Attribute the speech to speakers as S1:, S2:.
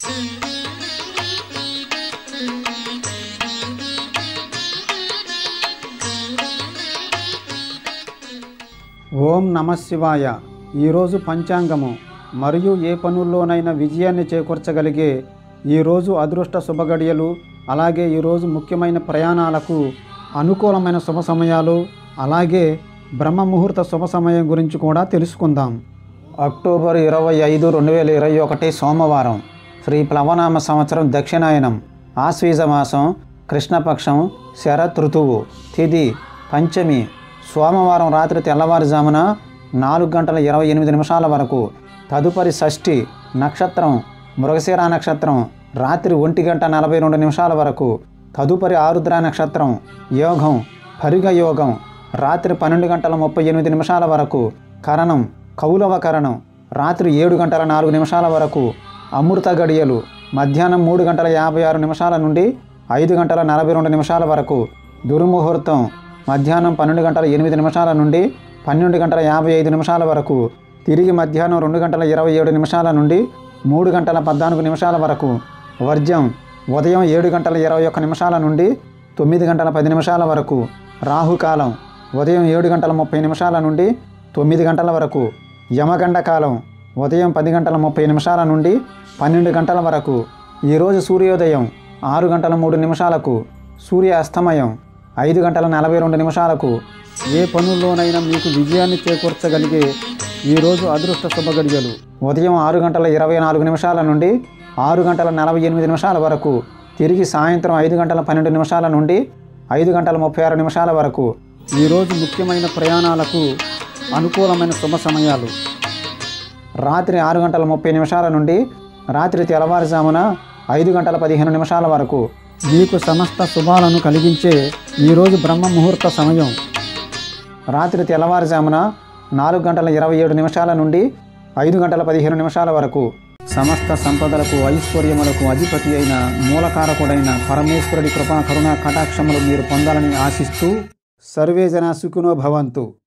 S1: ఓం నమ శివాయ ఈరోజు పంచాంగము మరియు ఏ పనుల్లోనైనా విజయాన్ని చేకూర్చగలిగే ఈరోజు అదృష్ట శుభగడియలు అలాగే ఈరోజు ముఖ్యమైన ప్రయాణాలకు అనుకూలమైన శుభ సమయాలు అలాగే బ్రహ్మ ముహూర్త శుభ సమయం గురించి కూడా తెలుసుకుందాం అక్టోబర్ ఇరవై ఐదు రెండు వేల ఇరవై ఒకటి సోమవారం శ్రీ ప్లవనామ సంవత్సరం దక్షిణాయనం ఆశ్వీజ మాసం కృష్ణపక్షం శరత్ ఋతువు తిథి పంచమి సోమవారం రాత్రి తెల్లవారుజామున నాలుగు గంటల ఇరవై ఎనిమిది నిమిషాల వరకు తదుపరి షష్ఠి నక్షత్రం మృగశిర నక్షత్రం రాత్రి ఒంటి గంట నలభై రెండు నిమిషాల వరకు తదుపరి ఆరుద్ర నక్షత్రం యోగం పరిగ యోగం రాత్రి పన్నెండు గంటల ముప్పై ఎనిమిది నిమిషాల వరకు కరణం కౌలవ కరణం రాత్రి ఏడు గంటల నాలుగు నిమిషాల వరకు అమృత గడియలు మధ్యాహ్నం మూడు గంటల యాభై ఆరు నిమిషాల నుండి ఐదు గంటల నలభై రెండు నిమిషాల వరకు దుర్ముహూర్తం మధ్యాహ్నం పన్నెండు గంటల ఎనిమిది నిమిషాల నుండి పన్నెండు గంటల యాభై ఐదు నిమిషాల వరకు తిరిగి మధ్యాహ్నం రెండు గంటల ఇరవై ఏడు నిమిషాల నుండి మూడు గంటల పద్నాలుగు నిమిషాల వరకు వర్జం ఉదయం ఏడు గంటల ఇరవై ఒక్క నిమిషాల నుండి తొమ్మిది గంటల పది నిమిషాల వరకు రాహుకాలం ఉదయం ఏడు గంటల ముప్పై నిమిషాల నుండి తొమ్మిది గంటల వరకు యమగండ కాలం ఉదయం పది గంటల ముప్పై నిమిషాల నుండి పన్నెండు గంటల వరకు ఈరోజు సూర్యోదయం ఆరు గంటల మూడు నిమిషాలకు సూర్య అస్తమయం ఐదు గంటల నలభై రెండు నిమిషాలకు ఏ పనుల్లోనైనా మీకు విజయాన్ని చేకూర్చగలిగే ఈరోజు అదృష్ట శుభగడియలు ఉదయం ఆరు గంటల ఇరవై నాలుగు నిమిషాల నుండి ఆరు గంటల నలభై ఎనిమిది నిమిషాల వరకు తిరిగి సాయంత్రం ఐదు గంటల పన్నెండు నిమిషాల నుండి ఐదు గంటల ముప్పై ఆరు నిమిషాల వరకు ఈరోజు ముఖ్యమైన ప్రయాణాలకు అనుకూలమైన శుభ సమయాలు రాత్రి ఆరు గంటల ముప్పై నిమిషాల నుండి రాత్రి తెల్లవారుజామున ఐదు గంటల పదిహేను నిమిషాల వరకు మీకు సమస్త శుభాలను కలిగించే ఈరోజు బ్రహ్మ ముహూర్త సమయం రాత్రి తెల్లవారుజామున నాలుగు గంటల ఇరవై ఏడు నిమిషాల నుండి ఐదు గంటల పదిహేను నిమిషాల వరకు సమస్త సంపదలకు ఐశ్వర్యములకు అధిపతి అయిన మూలకారకుడైన పరమేశ్వరుడి కృపా కరుణా కటాక్షములు మీరు పొందాలని ఆశిస్తూ సర్వే జన సుఖినో భవంతు